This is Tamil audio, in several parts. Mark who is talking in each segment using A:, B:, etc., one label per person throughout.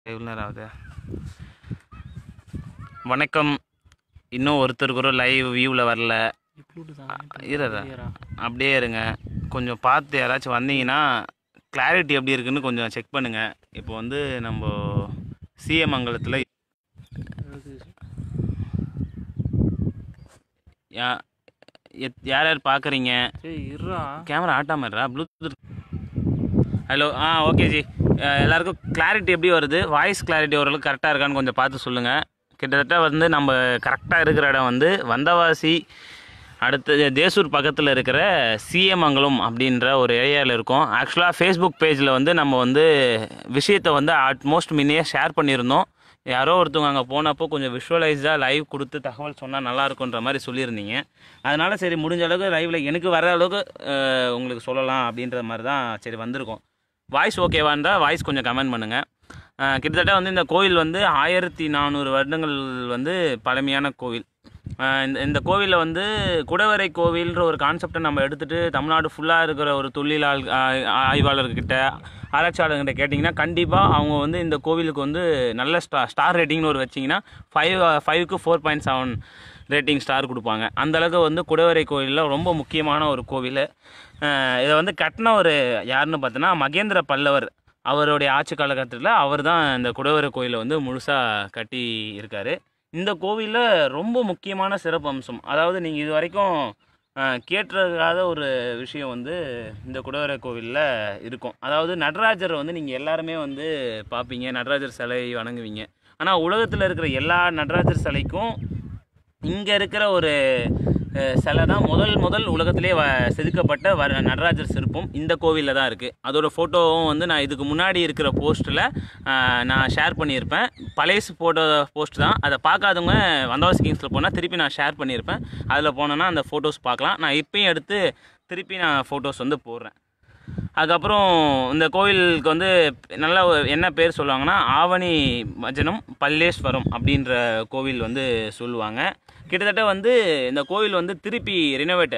A: எவ்வளோ நேரம் ஆகுது வணக்கம் இன்னும் ஒருத்தர் கூட லைவ் வியூவில் வரல இரு இரு. அப்படியே இருங்க கொஞ்சம் பார்த்து யாராச்சும் வந்தீங்கன்னா கிளாரிட்டி எப்படி இருக்குன்னு கொஞ்சம் செக் பண்ணுங்கள் இப்போ வந்து நம்ம சிஎமங்கலத்தில் யா எத்- யார் யார் பார்க்குறீங்க
B: ஏய் இருடா
A: கேமரா ஆட்டாமறா ப்ளூடூத் ஹலோ ஆ ஓகே ஜி அஹ் எல்லாருக்கும் கிளாரிட்டி எப்படி வருது வாய்ஸ் கிளாரிட்டி ஓரளவுக்கு கரெக்டாக இருக்கான்னு கொஞ்சம் பார்த்து சொல்லுங்கள் கிட்டத்தட்ட வந்து நம்ம கரெக்டாக இருக்கிற இடம் வந்து வந்தவாசி அடுத்து தேசூர் பக்கத்தில் இருக்கிற சிஎமங்கலம் அப்படின்ற ஒரு ஏரியாவில் இருக்கோம் ஆக்சுவலாக ஃபேஸ்புக் பேஜில் வந்து நம்ம வந்து விஷயத்தை வந்து ஆட்மோஸ்ட் முன்னையே ஷேர் பண்ணியிருந்தோம் யாரோ ஒருத்தவங்க அங்கே போனப்போ கொஞ்சம் விஷுவலைஸ்டாக லைவ் கொடுத்து தகவல் சொன்னால் நல்லா இருக்குன்ற மாதிரி சொல்லியிருந்தீங்க அதனால சரி முடிஞ்ச அளவுக்கு லைவில் எனக்கு வர அளவுக்கு அஹ், உங்களுக்கு சொல்லலாம் அப்படின்ற மாதிரி தான் சரி வந்திருக்கோம் வாய்ஸ் ஓகேவா இருந்தால் வாய்ஸ் கொஞ்சம் கமெண்ட் பண்ணுங்கள் கிட்டத்தட்ட வந்து இந்த கோவில் வந்து ஆயிரத்தி நானூறு வருடங்கள் வந்து பழமையான கோவில் அஹ், இந்த இந்த கோவிலில் வந்து குடவரை கோவில்ன்ற ஒரு கான்செப்டை நம்ம எடுத்துகிட்டு தமிழ்நாடு ஃபுல்லாக இருக்கிற ஒரு தொழிலாள் ஆ- ஆய்வாளர்கிட்ட ஆராய்ச்சியாளர்கிட்ட கேட்டிங்கன்னா கண்டிப்பாக அவங்க வந்து இந்த கோவிலுக்கு வந்து நல்ல ஸ்டா ஸ்டார் ரேட்டிங்னு ஒரு வச்சிங்கன்னா ஃபைவ் ஃபைவ்க்கு four point seven rating star கொடுப்பாங்க அந்த அளவுக்கு வந்து குடவரை கோவிலில் ரொம்ப முக்கியமான ஒரு கோவில் அஹ் இதை வந்து கட்டின ஒரு யாருன்னு பார்த்தோன்னா மகேந்திர பல்லவர் அவருடைய ஆட்சி காலகட்டத்தில் அவர் தான் இந்த குடவரை கோயிலை வந்து முழுசாக கட்டி இருக்கார் இந்த கோவிலில் ரொம்ப முக்கியமான சிறப்பு அம்சம் அதாவது நீங்கள் இது வரைக்கும் அஹ், கேட்டிருக்காத ஒரு விஷயம் வந்து இந்த குடவரை கோவிலில் இருக்கும் அதாவது நடராஜர் வந்து நீங்கள் எல்லாருமே வந்து பார்ப்பீங்க நடராஜர் சிலை வணங்குவீங்க ஆனால் உலகத்தில் இருக்கிற எல்லா நடராஜர் சிலைக்கும் இங்கே இருக்கிற ஒரு அஹ், சிலை தான் முதல் முதல் உலகத்திலே வ செதுக்கப்பட்ட வ நடராஜர் சிற்பம் இந்த கோவிலில் தான் இருக்குது அதோட ஃபோட்டோவும் வந்து நான் இதுக்கு முன்னாடி இருக்கிற போஸ்ட்டில் நான் ஷேர் பண்ணியிருப்பேன் பழைய ஃபோட்டோ போஸ்ட் தான் அதை பார்க்காதவங்க வந்தவாசி கிங்ஸில் போனால் திருப்பி நான் ஷேர் பண்ணியிருப்பேன் அதில் போனோன்னா அந்த ஃபோட்டோஸ் பார்க்கலாம் நான் இப்பயும் எடுத்து திருப்பி நான் ஃபோட்டோஸ் வந்து போடுறேன் அதுக்கப்புறம் இந்த கோவிலுக்கு வந்து நல்ல ஒரு- என்ன பேர் சொல்லுவாங்கன்னா ஆவணி வஜனம் பல்லேஸ்வரம் அப்படின்ற கோவில் வந்து சொல்லுவாங்க கிட்டத்தட்ட வந்து இந்த கோவில் வந்து திருப்பி ரினோவேட்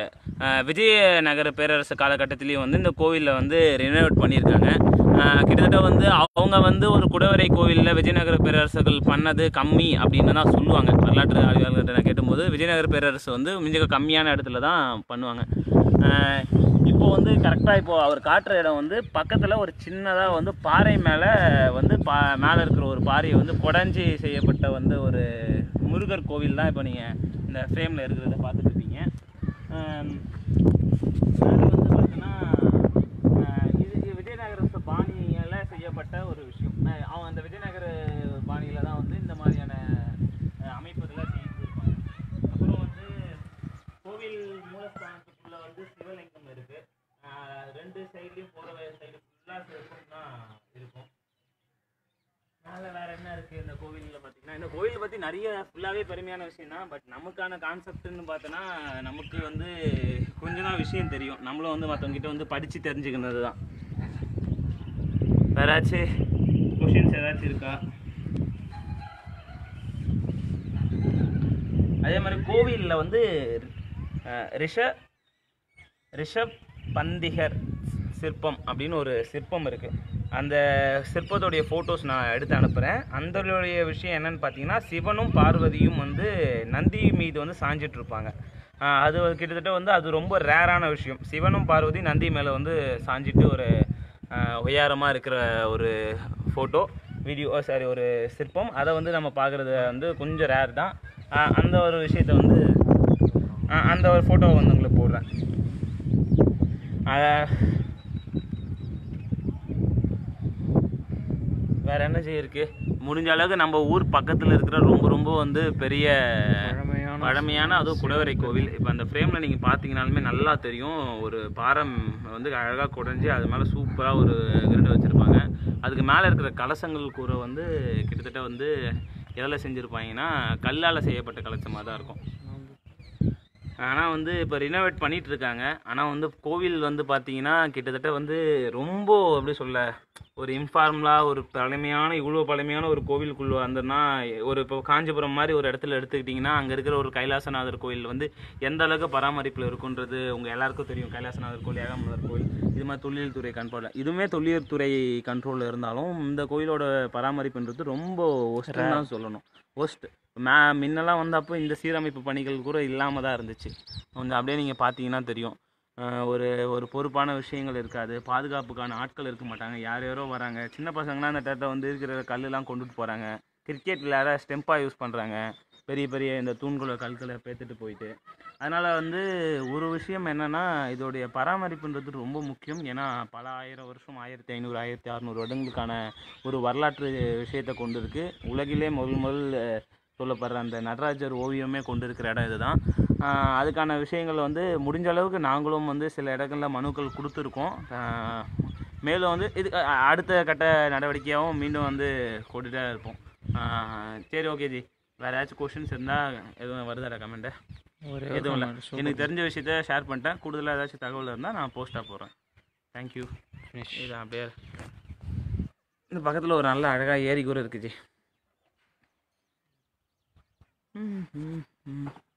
A: விஜயநகர பேரரசு காலகட்டத்திலையும் வந்து இந்த கோவிலில் வந்து ரினோவேட் பண்ணியிருக்காங்க அஹ், கிட்டத்தட்ட வந்து அவங்க வந்து ஒரு குடவரை கோவிலில் விஜயநகர பேரரசுகள் பண்ணது கம்மி அப்படின்னு தான் சொல்லுவாங்க வரலாற்று ஆய்வாளர்கிட்ட நான் கேட்டும்போது விஜயநகர பேரரசு வந்து மிக கம்மியான இடத்துல தான் பண்ணுவாங்க அஹ், இப்போ வந்து கரெக்டாக இப்போ அவர் காட்டுற இடம் வந்து பக்கத்தில் ஒரு சின்னதாக வந்து பாறை மேலே வந்து பா மேலே இருக்கிற ஒரு பாறையை வந்து குடஞ்சி செய்யப்பட்ட வந்து ஒரு முருகர் கோவில் தான் இப்போ நீங்கள் இந்த ஃப்ரேமில் இருக்கிறத பார்த்துட்டு இருப்பீங்க ஆம், மேலே வந்து பார்த்தீங்கன்னா ஆஹ், இது இது விஜயநகர பாணியால் செய்யப்பட்ட ஒரு விஷயம் ஆஹ், அவன் அந்த விஜயநகர பாணியில் தான் வந்து இந்த மாதிரியான ஆஹ், அமைப்புகளை செஞ்சுருப்பாங்க அப்புறம் வந்து கோவில் மூலஸ்தானத்துக்குள்ள வந்து சிவலிங்கம் இருக்கு ஆஹ் ரெண்டு சைட்லயும் போற சைடு ஃபுல்லா சிவலிங்கம் தான் இருக்கும் மேலே வேற என்ன இருக்கு இந்த கோவில்ல பாத்தீங்கன்னா இந்த கோவிலை பத்தி நிறைய ஃபுல்லாவே பெருமையான விஷயம் தான் பட் நமக்கான கான்செப்ட்னு பார்த்தோன்னா நமக்கு வந்து கொஞ்சம் தான் விஷயம் தெரியும் நம்மளும் வந்து மற்றவங்க கிட்ட வந்து படிச்சு தெரிஞ்சுக்கிறது தான் வேறாச்சும் கொஷின்ஸ் ஏதாச்சும் இருக்கா அதே மாதிரி கோவிலில் வந்து அஹ், ரிஷ ரிஷப் பந்திகர் சிற்பம் அப்படின்னு ஒரு சிற்பம் இருக்குது அந்த சிற்பத்தோடைய ஃபோட்டோஸ் நான் எடுத்து அனுப்புகிறேன் அந்தளுடைய விஷயம் என்னன்னு பார்த்தீங்கன்னா சிவனும் பார்வதியும் வந்து நந்தி மீது வந்து சாஞ்சிட்டு இருப்பாங்க அஹ், அது வந்து கிட்டத்தட்ட வந்து அது ரொம்ப ரேரான விஷயம் சிவனும் பார்வதி நந்தி மேலே வந்து சாஞ்சிட்டு ஒரு உயரமாக இருக்கிற ஒரு ஃபோட்டோ வீடியோ சாரி ஒரு சிற்பம் அதை வந்து நம்ம பார்க்குறது வந்து கொஞ்சம் ரேர் தான் அஹ், அந்த ஒரு விஷயத்தை வந்து அஹ், அந்த ஒரு ஃபோட்டோவை வந்து உங்களுக்கு போடுறேன் அஹ், வேற என்ன செய்ய இருக்கு முடிஞ்ச அளவுக்கு நம்ம ஊர் பக்கத்தில் இருக்கிற ரொம்ப ரொம்ப வந்து பெரிய
B: பழமையான
A: பழமையான அதுவும் குடவரை கோவில் இப்போ அந்த ஃப்ரேமில் நீங்கள் பார்த்தீங்கனாலுமே நல்லா தெரியும் ஒரு பாரம் வந்து அழகாக குடஞ்சி அது மேலே சூப்பராக ஒரு கிரண்டு வச்சுருப்பாங்க அதுக்கு மேலே இருக்கிற கலசங்கள் கூரை வந்து கிட்டத்தட்ட வந்து எதில் செஞ்சுருப்பாங்கன்னா கல்லால் செய்யப்பட்ட கலசமாக தான் இருக்கும் ஆனால் வந்து இப்போ ரினோவேட் பண்ணிட்டு இருக்காங்க ஆனால் வந்து கோவில் வந்து பார்த்தீங்கன்னா கிட்டத்தட்ட வந்து ரொம்ப எப்படி சொல்ல ஒரு இன்ஃபார்மலாக ஒரு பழமையான இவ்வளோ பழமையான ஒரு கோவிலுக்குள்ள வந்தோம்னா ஒரு இப்போ காஞ்சிபுரம் மாதிரி ஒரு இடத்துல எடுத்துக்கிட்டிங்கன்னா அங்கே இருக்கிற ஒரு கைலாசநாதர் கோயில் வந்து எந்த அளவுக்கு பராமரிப்பில் இருக்குன்றது உங்கள் எல்லாருக்கும் தெரியும் கைலாசநாதர் கோயில் ஏகாம்பரர் கோயில் இது மாதிரி தொழில்துறை கண்ட்ரோலில் இதுவுமே தொழில்துறை கண்ட்ரோலில் இருந்தாலும் இந்த கோயிலோட பராமரிப்புன்றது ரொம்ப ஒஸ்ட்டுன்னு தான் சொல்லணும் ஒஸ்ட் மே முன்னெல்லாம் வந்தப்போ இந்த சீரமைப்பு பணிகள் கூட இல்லாமல் தான் இருந்துச்சு கொஞ்சம் அப்படியே நீங்கள் பார்த்தீங்கன்னா தெரியும் அஹ் ஒரு ஒரு பொறுப்பான விஷயங்கள் இருக்காது பாதுகாப்புக்கான ஆட்கள் இருக்க மாட்டாங்க யார் யாரோ வராங்க சின்ன பசங்களாம் அந்த இடத்துல வந்து இருக்கிற கல்லுலாம் கொண்டுட்டு போகிறாங்க கிரிக்கெட் விளையாட ஸ்டெம்பாக யூஸ் பண்ணுறாங்க பெரிய பெரிய இந்த தூண்களை கற்களை பேத்துட்டு போயிட்டு அதனால் வந்து ஒரு விஷயம் என்னென்னா இதோடைய பராமரிப்புன்றது ரொம்ப முக்கியம் ஏன்னா பல ஆயிரம் வருஷம் ஆயிரத்தி ஐநூறு ஆயிரத்தி அறநூறு வருடங்களுக்கான ஒரு வரலாற்று விஷயத்தை கொண்டு இருக்கு உலகிலே முதல் முதல் அஹ், சொல்லப்படுற அந்த நடராஜர் ஓவியமே கொண்டு இருக்கிற இடம் இதுதான் ஆஹ் அதுக்கான விஷயங்கள் வந்து முடிஞ்ச அளவுக்கு நாங்களும் வந்து சில இடங்களில் மனுக்கள் கொடுத்துருக்கோம் ஆஹ் மேலும் வந்து இது அ- அடுத்த கட்ட நடவடிக்கையாகவும் மீண்டும் வந்து கொண்டுட்டே இருப்போம் ஆஹ் சரி ஓகே ஜி வேறு ஏதாச்சும் கொஷின்ஸ் இருந்தால் எதுவும் வருதாடா கமெண்ட்டு
B: ஒரே
A: எதுவும் இல்லை எனக்கு தெரிஞ்ச விஷயத்த ஷேர் பண்ணிட்டேன் கூடுதலாக ஏதாச்சும் தகவல் இருந்தால் நான் போஸ்ட்டாக போடுறேன் தேங்க்யூ
B: ஃபினிஷ்
A: இது அப்படியே இந்த பக்கத்தில் ஒரு நல்ல அழகாக ஏரி கூட இருக்குது ஜி ம் ம் ம்